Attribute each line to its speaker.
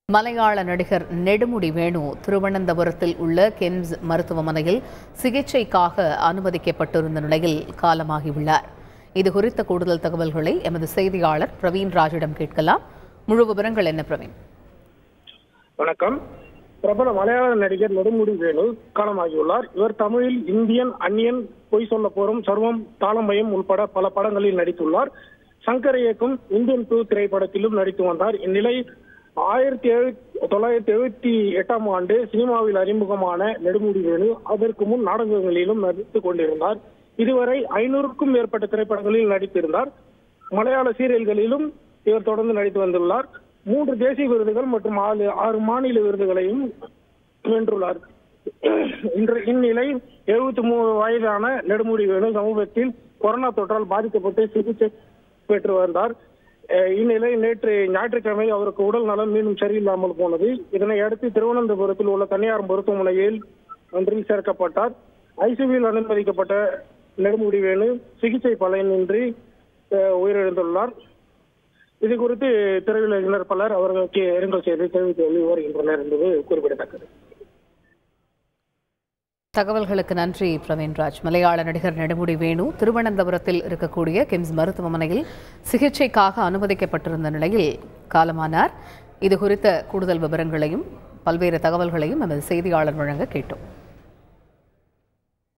Speaker 1: மலையாள நடிகர் நெடுமுடி வேணு திருவனந்தபுரத்தில் உள்ள கெம்ஸ் மருத்துவமனையில் சிகிச்சைக்காக அனுமதிக்கப்பட்டிருந்த நிலையில் காலமாகியுள்ளார் இது குறித்த கூடுதல் தகவல்களை எமது செய்தியாளர் பிரவீன் ராஜிடம் கேட்கலாம் முழு விவரங்கள் என்ன பிரவீன்
Speaker 2: வணக்கம் பிரபல மலையாள நடிகர் நெடுமுடி வேணு காலமாகியுள்ளார் இவர் தமிழில் இந்தியன் அந்நியன் பொய் சொல்ல போரும் சர்வம் தாளமயம் உள்பட பல படங்களில் நடித்துள்ளார் சங்கர் இயக்கும் இந்தியன் டூ திரைப்படத்திலும் நடித்து வந்தார் இந்நிலை ஆயிரத்தி எழு தொள்ளாயிரத்தி எழுபத்தி எட்டாம் ஆண்டு சினிமாவில் அறிமுகமான நெடுமுடி வேணு அதற்கு முன் நாடகங்களிலும் நடித்துக் கொண்டிருந்தார் இதுவரை ஐநூறுக்கும் மேற்பட்ட திரைப்படங்களில் நடித்திருந்தார் மலையாள சீரியல்களிலும் இவர் தொடர்ந்து நடித்து வந்துள்ளார் மூன்று தேசிய விருதுகள் மற்றும் ஆறு ஆறு மாநில விருதுகளையும் வென்றுள்ளார் இன்று இந்நிலை எழுபத்தி மூணு வயதான நெடுமுடி வேணு சமூகத்தில் கொரோனா தொற்றால் பாதிக்கப்பட்டு சிகிச்சை பெற்று வந்தார் அஹ் இந்நிலை நேற்று ஞாயிற்றுக்கிழமை அவருக்கு உடல் நலம் மீண்டும் சரியில்லாமல் போனது இதனை அடுத்து திருவனந்தபுரத்தில் உள்ள தனியார் மருத்துவமனையில் ஒன்றில் சேர்க்கப்பட்டார் ஐசியூவில் அனுமதிக்கப்பட்ட நெடுமுடி வேணு சிகிச்சை பலனின்றி அஹ், உயிரிழந்துள்ளார் இது குறித்து திரையுலகினர் பலர் அவர்களுக்கு இரங்கல் செய்தி தெரிவித்து வருகின்றனர் என்பது குறிப்பிடத்தக்கது
Speaker 1: தகவல்களுக்கு நன்றி பிரவீன்ராஜ் மலையாள நடிகர் நெடுமுடி வேணு திருவனந்தபுரத்தில் இருக்கக்கூடிய கிம்ஸ் மருத்துவமனையில் சிகிச்சைக்காக அனுமதிக்கப்பட்டிருந்த நிலையில் காலமானார் இது குறித்த கூடுதல் விவரங்களையும் பல்வேறு தகவல்களையும் எமது செய்தியாளர் வழங்க கேட்டோம்